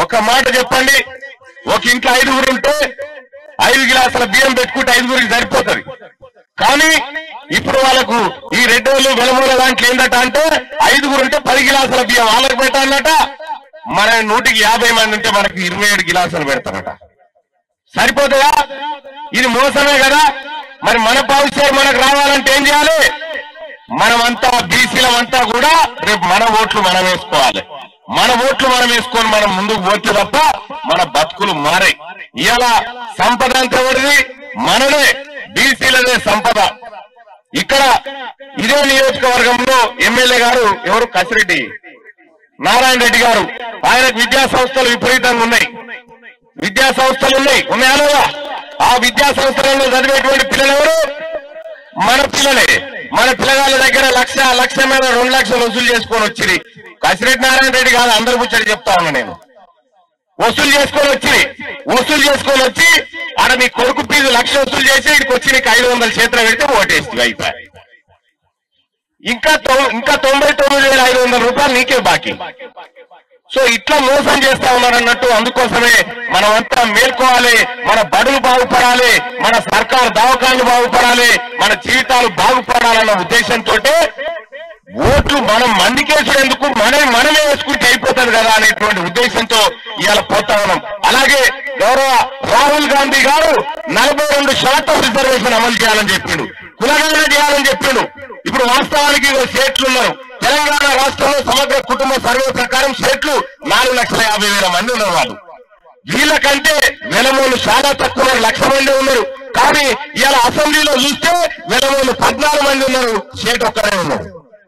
ఒక మాట చెప్పండి ఒక ఇంట్లో ఐదుగురు ఉంటే ఐదు గిలాసుల బియ్యం పెట్టుకుంటే ఐదుగురికి సరిపోతుంది కానీ ఇప్పుడు వాళ్ళకు ఈ రెడ్డోళ్ళు వెలమూల దాంట్లో ఏందట అంటే ఐదుగురు ఉంటే పది గిలాసుల బియ్యం వాళ్ళకి పెట్టాలన్నట మన నూటికి యాభై మంది ఉంటే మనకి ఇరవై ఏడు గిలాసులు పెడతారట సరిపోతుందా ఇది మోసమే కదా మరి మన భవిష్యత్తు మనకు రావాలంటే ఏం చేయాలి మనమంతా బీసీలమంతా కూడా రేపు మన ఓట్లు మనం వేసుకోవాలి మన ఓట్లు మనం వేసుకొని మనం ముందుకు పోతే తప్ప మన బతుకులు మారే ఇలా సంపద అంతా ఎవరిది మనదే బీసీలదే సంపద ఇక్కడ ఇదే నియోజకవర్గంలో ఎమ్మెల్యే గారు ఎవరు కసిరెడ్డి నారాయణ రెడ్డి గారు ఆయనకు విద్యా సంస్థలు విపరీతంగా ఉన్నాయి విద్యా సంస్థలు ఉన్నాయి ఉన్నాయా లేదా? ఆ విద్యా సంస్థలలో చదివేటువంటి పిల్లలు ఎవరు మన పిల్లలే మన పిల్లగాళ్ళ దగ్గర లక్ష లక్ష మీద రెండు లక్షలు వసూలు చేసుకొని వచ్చింది కసిరెడ్డి నారాయణ రెడ్డి కాదు అందరు ముచ్చడి చెప్తా ఉన్నా నేను వసూలు చేసుకొని వచ్చి వసూలు చేసుకొని వచ్చి ఆడ మీ కొడుకు ఫీజు లక్ష వసూలు చేసి ఇక్కడికి వచ్చి నీకు ఐదు వందల చేతులు పెడితే ఓటేస్తుంది అయిపోయి ఇంకా తొ- ఇంకా తొంభై తొమ్మిది వేల ఐదు వందల రూపాయలు నీకే బాకీ సో ఇట్లా మోసం చేస్తా ఉన్నారన్నట్టు అందుకోసమే మనమంతా మేల్కోవాలి మన బడులు బాగుపడాలి మన సర్కారు దవాఖాన్లు బాగుపడాలి మన జీవితాలు బాగుపడాలన్న ఉద్దేశంతో ఓట్లు మనం మందికేసేందుకు మనం మనమే వేసుకుంటే అయిపోతుంది కదా అనేటువంటి ఉద్దేశంతో ఇవాళ పోతా ఉన్నాం అలాగే గౌరవ రాహుల్ గాంధీ గారు నలభై రెండు శాతం రిజర్వేషన్ అమలు చేయాలని చెప్పిండు కులగణన చేయాలని చెప్పిండు ఇప్పుడు వాస్తవానికి ఇగో సేట్లు ఉన్నారు తెలంగాణ రాష్ట్రంలో సమగ్ర కుటుంబ సర్వే ప్రకారం సేట్లు నాలుగు లక్షల యాభై వేల మంది ఉన్నారు వాళ్ళు వీళ్ళకంటే వెలమూలు చాలా తక్కువ ఉన్నారు, లక్ష మంది ఉన్నారు కానీ ఇవాళ అసెంబ్లీలో చూస్తే వెలమూలు పద్నాలుగు మంది ఉన్నారు సేట్ ఒక్కడే ఉన్నారు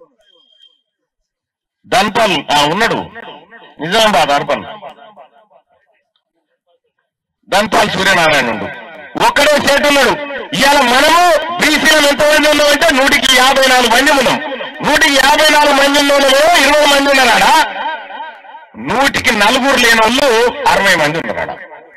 ధన్పల్ ఆ, ఉన్నాడు నిజామాబాద్ అర్బన్ ధన్పాల్ సూర్యనారాయణ ఉండు ఒక్కడే సేట్ ఉన్నాడు ఇవాళ మనము బీసీలు ఎంతమంది ఉన్నామంటే నూటికి యాభై నాలుగు మంది ఉన్నాం నూటికి యాభై నాలుగు మంది ఉన్నాము ఇరవై మంది ఉన్నారా నూటికి నలుగురు లేని వాళ్ళు అరవై మంది ఉన్నారా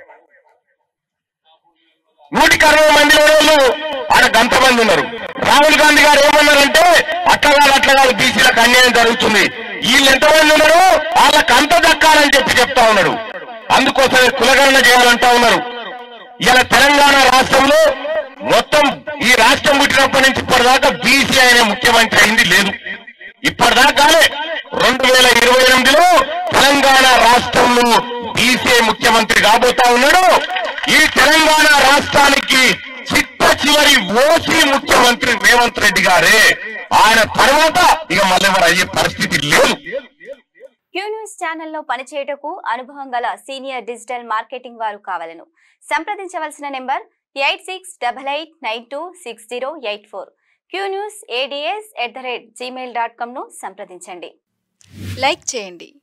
నూటికి అరవై మంది లేని వాళ్ళు ఆడ గంత మంది ఉన్నారు రాహుల్ గాంధీ గారు ఏమన్నారంటే అట్లా కాదు అట్లా కాదు బీసీలకు అన్యాయం జరుగుతుంది వీళ్ళు ఎంతమంది ఉన్నారో వాళ్ళకి అంత దక్కాలని చెప్పి చెప్తా ఉన్నాడు అందుకోసమే కులగణన చేయాలంటా ఉన్నారు ఇలా తెలంగాణ రాష్ట్రంలో మొత్తం ఈ రాష్ట్రం పుట్టినప్పటి నుంచి ఇప్పటిదాకా బీసీ అనే ముఖ్యమంత్రి అయింది లేదు ఇప్పటిదాకానే రెండు వేల ఇరవై ఎనిమిదిలో తెలంగాణ రాష్ట్రంలో బీసీ ముఖ్యమంత్రి కాబోతా ఉన్నాడు ఈ తెలంగాణ రాష్ట్రానికి చిట్ట చివరి ఓసీ ముఖ్యమంత్రి రేవంత్ రెడ్డి గారే ఆయన తర్వాత ఇక మళ్ళీ ఎవరు అయ్యే పరిస్థితి లేదు క్యూ న్యూస్ ఛానల్లో పనిచేయటకు అనుభవం గల సీనియర్ డిజిటల్ మార్కెటింగ్ వారు కావాలను సంప్రదించవలసిన number eight six double eight nine two six zero eight four Q news ADS at the rate Gmail dot కామ్ను సంప్రదించండి లైక్ చేయండి